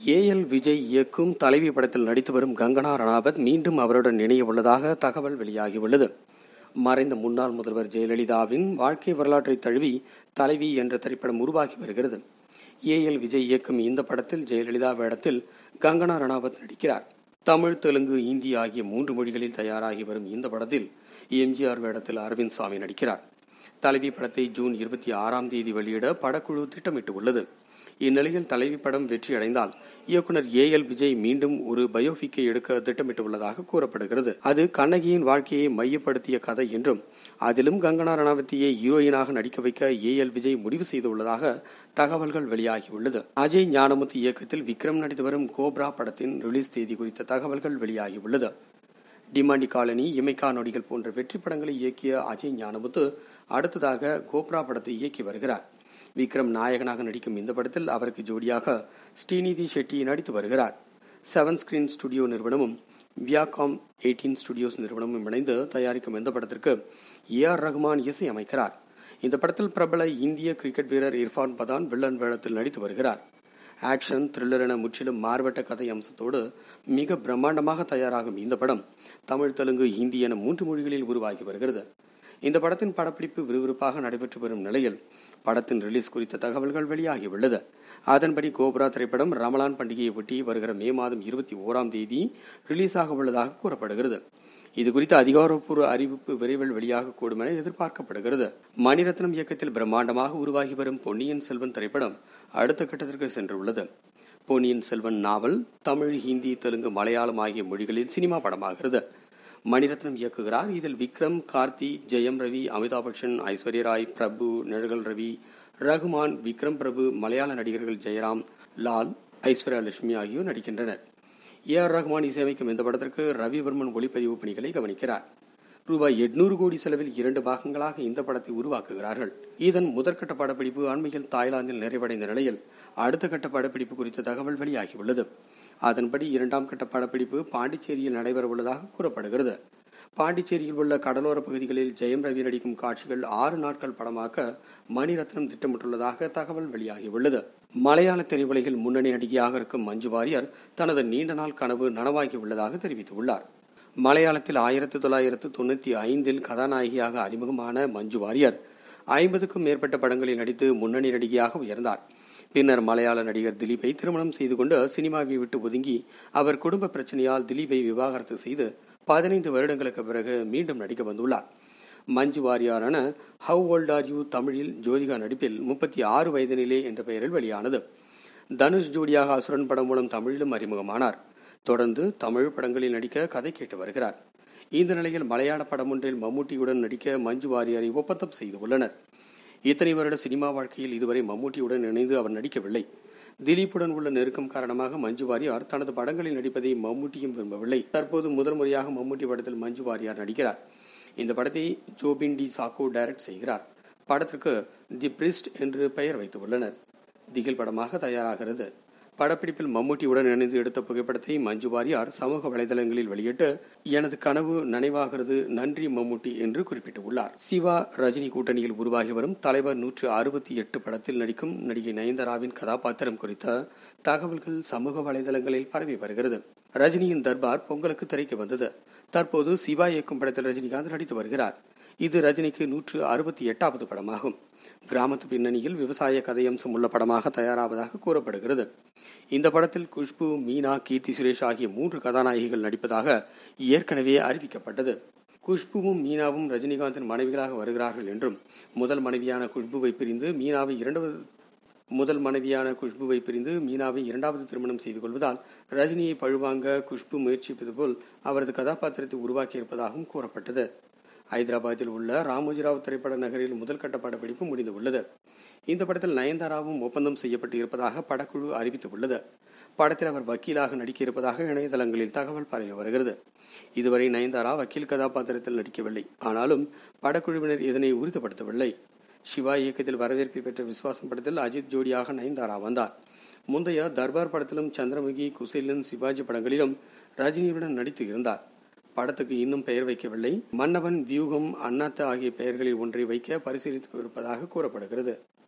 A L Vijay இயக்கும் தலைவி படத்தில் நடித்து வரும் கங்கனா ரணாவத் மீண்டும் அவருடன் இணைய உள்ளதாக தகவல் வெளியாகியுள்ளது மறைந்த முன்னாள் முதல்வர் ஜெயலலிதாவின் வாழ்க்கை வரலாற்றை தழுவி தலைவி என்ற திரைப்படம் உருவாகி வருகிறது ஏ எல் விஜய் இயக்கும் இந்த படத்தில் ஜெயலலிதா வேடத்தில் கங்கனா ரணாவத் நடிக்கிறார் தமிழ் தெலுங்கு இந்தி ஆகிய மூன்று மொழிகளில் தயாராகி வரும் இந்த படத்தில் எம்ஜிஆர் வேடத்தில் அரவிந்த் சாமி நடிக்கிறார் தலைவி படத்தை ஜூன் இருபத்தி ஆறாம் தேதி வெளியிட படக்குழு திட்டமிட்டு உள்ளது இந்நிலையில் தலைவி படம் வெற்றி அடைந்தால் இயக்குனர் ஏ எல் விஜய் மீண்டும் ஒரு பயோபிக்கை எடுக்க திட்டமிட்டுள்ளதாக கூறப்படுகிறது அது கண்ணகியின் வாழ்க்கையை மையப்படுத்திய கதை என்றும் அதிலும் கங்கனா ரணாவத்தியை ஹீரோயினாக நடிக்க வைக்க ஏ எல் விஜய் முடிவு செய்துள்ளதாக தகவல்கள் வெளியாகியுள்ளது அஜய் ஞானமுத்து இயக்கத்தில் விக்ரம் நடித்து வரும் கோப்ரா படத்தின் ரிலீஸ் தேதி குறித்த தகவல்கள் வெளியாகியுள்ளது டிமாண்டி காலனி இமைக்கா நொடிகள் போன்ற வெற்றி படங்களை இயக்கிய அஜய் ஞானமுத்து அடுத்ததாக கோப்ரா படத்தை இயக்கி வருகிறார் விக்ரம் நாயகனாக நடிக்கும் இந்த படத்தில் அவருக்கு ஜோடியாக ஸ்ரீநிதி ஷெட்டி நடித்து வருகிறார் செவன் ஸ்கிரீன் ஸ்டுடியோ நிறுவனமும் வியாகாம் எயிட்டீன் ஸ்டுடியோஸ் நிறுவனமும் இணைந்து தயாரிக்கும் இந்த படத்திற்கு ஏ ஆர் ரகுமான் இசை அமைக்கிறார் இந்த படத்தில் பிரபல இந்திய கிரிக்கெட் வீரர் இர்ஃபான் பதான் வில்லன் வேடத்தில் நடித்து வருகிறார் ஆக்ஷன் த்ரில்லர் என முற்றிலும் மாறுபட்ட கதை அம்சத்தோடு மிக பிரம்மாண்டமாக தயாராகும் இந்த படம் தமிழ் தெலுங்கு ஹிந்தி என மூன்று மொழிகளில் உருவாகி வருகிறது இந்த படத்தின் படப்பிடிப்பு விறுவிறுப்பாக நடைபெற்று வரும் நிலையில் படத்தின் ரிலீஸ் குறித்த தகவல்கள் வெளியாகியுள்ளது அதன்படி கோப்ரா திரைப்படம் ரமலான் பண்டிகையை ஒட்டி வருகிற மே மாதம் இருபத்தி ஓராம் தேதி ரிலீஸ் ஆக உள்ளதாக கூறப்படுகிறது இது குறித்த அதிகாரப்பூர்வ அறிவிப்பு விரைவில் வெளியாகக்கூடும் என எதிர்பார்க்கப்படுகிறது மணிரத்னம் இயக்கத்தில் பிரம்மாண்டமாக உருவாகி வரும் பொன்னியின் செல்வன் திரைப்படம் அடுத்த கட்டத்திற்கு சென்றுள்ளது பொன்னியின் செல்வன் நாவல் தமிழ் ஹிந்தி தெலுங்கு மலையாளம் ஆகிய மொழிகளில் சினிமா படமாகிறது மணிரத்னம் இயக்குகிறார் இதில் விக்ரம் கார்த்தி ஜெயம் ரவி அமிதாப் பச்சன் ஐஸ்வர்யா ராய் பிரபு நிழகல் ரவி ரகுமான் விக்ரம் பிரபு மலையாள நடிகர்கள் ஜெயராம் லால் ஐஸ்வர்யா லட்சுமி ஆகியோர் நடிக்கின்றனர் ஏ ஆர் ரஹ்மான் இசையமைக்கும் இந்த படத்திற்கு ரவிவர்மன் ஒளிப்பதிவு பணிகளை கவனிக்கிறார் ரூபாய் எட்நூறு கோடி செலவில் இரண்டு பாகங்களாக இந்த படத்தை உருவாக்குகிறார்கள் இதன் முதற்கட்ட படப்பிடிப்பு அண்மையில் தாய்லாந்தில் நிறைவடைந்த நிலையில் அடுத்த கட்ட படப்பிடிப்பு குறித்த தகவல் வெளியாகியுள்ளது அதன்படி இரண்டாம் கட்ட படப்பிடிப்பு பாண்டிச்சேரியில் நடைபெறவுள்ளதாக கூறப்படுகிறது பாண்டிச்சேரியில் உள்ள கடலோர பகுதிகளில் ஜெயம் ரவி நடிக்கும் காட்சிகள் ஆறு நாட்கள் படமாக்க மணிரத்னம் திட்டமிட்டுள்ளதாக தகவல் வெளியாகியுள்ளது மலையாள திரையுலகில் முன்னணி நடிகையாக இருக்கும் மஞ்சு வாரியர் தனது நீண்ட நாள் கனவு நனவாகியுள்ளதாக தெரிவித்துள்ளார் மலையாளத்தில் ஆயிரத்தி தொள்ளாயிரத்து தொண்ணூத்தி ஐந்தில் கதாநாயகியாக அறிமுகமான மஞ்சு வாரியர் ஐம்பதுக்கும் மேற்பட்ட படங்களில் நடித்து முன்னணி நடிகையாக உயர்ந்தார் பின்னர் மலையாள நடிகர் திலீப்பை திருமணம் செய்து கொண்டு சினிமாவை விட்டு ஒதுங்கி அவர் குடும்ப பிரச்சனையால் திலீப்பை விவாகரத்து செய்து பதினைந்து வருடங்களுக்கு பிறகு மீண்டும் நடிக்க வந்துள்ளார் மஞ்சு வாரியாரான ஹவ் ஓல்ட் ஆர் யூ தமிழில் ஜோதிகா நடிப்பில் முப்பத்தி ஆறு வயதினிலே என்ற பெயரில் வெளியானது தனுஷ் ஜோடியாக அசுரன் படம் மூலம் தமிழிலும் அறிமுகமானார் தொடர்ந்து தமிழ் படங்களில் நடிக்க கதை கேட்டு வருகிறார் இந்த நிலையில் மலையாள படம் ஒன்றில் மம்முட்டியுடன் நடிக்க மஞ்சு வாரியாரை ஒப்பந்தம் செய்துள்ளனர் இத்தனை வருட சினிமா வாழ்க்கையில் இதுவரை மம்முட்டியுடன் இணைந்து அவர் நடிக்கவில்லை திலீப்புடன் உள்ள நெருக்கம் காரணமாக மஞ்சு வாரியார் தனது படங்களில் நடிப்பதை மம்முட்டியும் விரும்பவில்லை தற்போது முதல் முறையாக மம்முட்டி படத்தில் மஞ்சு வாரியார் நடிக்கிறார் இந்த படத்தை ஜோபின் டி சாக்கோ டைரக்ட் செய்கிறார் படத்திற்கு தி பிரிஸ்ட் என்று பெயர் வைத்துள்ளனர் திகில் படமாக தயாராகிறது படப்பிடிப்பில் மம்முட்டியுடன் இணைந்து எடுத்த புகைப்படத்தை மஞ்சு வாரியார் சமூக வலைதளங்களில் வெளியிட்டு எனது கனவு நனைவாகிறது நன்றி மம்முட்டி என்று குறிப்பிட்டுள்ளார் சிவா ரஜினி கூட்டணியில் உருவாகி வரும் தலைவர் நூற்று அறுபத்தி எட்டு படத்தில் நடிக்கும் நடிகை நயன்தாராவின் கதாபாத்திரம் குறித்த தகவல்கள் சமூக வலைதளங்களில் பரவி வருகிறது ரஜினியின் தர்பார் பொங்கலுக்கு திரைக்கு வந்தது தற்போது சிவா இயக்கும் படத்தில் ரஜினிகாந்த் நடித்து வருகிறார் இது ரஜினிக்கு நூற்று அறுபத்தி எட்டாவது படமாகும் கிராமத்து பின்னணியில் விவசாய கதையம்சம் உள்ள படமாக தயாராவதாக கூறப்படுகிறது இந்த படத்தில் குஷ்பு மீனா கீர்த்தி சுரேஷ் ஆகிய மூன்று கதாநாயகிகள் நடிப்பதாக ஏற்கனவே அறிவிக்கப்பட்டது குஷ்புவும் மீனாவும் ரஜினிகாந்தின் மனைவிகளாக வருகிறார்கள் என்றும் முதல் மனைவியான குஷ்புவை பிரிந்து மீனாவை இரண்டாவது முதல் மனைவியான குஷ்புவை பிரிந்து மீனாவை இரண்டாவது திருமணம் செய்து கொள்வதால் ரஜினியை பழுவாங்க குஷ்பு முயற்சிப்பது போல் அவரது கதாபாத்திரத்தை உருவாக்கியிருப்பதாகவும் கூறப்பட்டது ஐதராபாத்தில் உள்ள ராமோஜிராவ் திரைப்பட நகரில் முதல் கட்ட படப்பிடிப்பு முடிந்துள்ளது இந்த படத்தில் நயன்தாராவும் ஒப்பந்தம் செய்யப்பட்டு இருப்பதாக படக்குழு அறிவித்துள்ளது படத்தில் அவர் வக்கீலாக நடிக்க இருப்பதாக இணையதளங்களில் தகவல் பரவி வருகிறது இதுவரை நயன்தாரா வக்கீல் கதாபாத்திரத்தில் நடிக்கவில்லை ஆனாலும் படக்குழுவினர் இதனை உறுதிப்படுத்தவில்லை சிவா இயக்கத்தில் வரவேற்பை பெற்ற விஸ்வாசம் படத்தில் அஜித் ஜோடியாக நயன்தாரா வந்தார் முந்தைய தர்பார் படத்திலும் சந்திரமுகி குசேலன் சிவாஜி படங்களிலும் ரஜினியுடன் நடித்து இருந்தார் படத்துக்கு இன்னும் பெயர் வைக்கவில்லை மன்னவன் வியூகம் அண்ணாத்த ஆகிய பெயர்களில் ஒன்றை வைக்க பரிசீலித்து இருப்பதாக கூறப்படுகிறது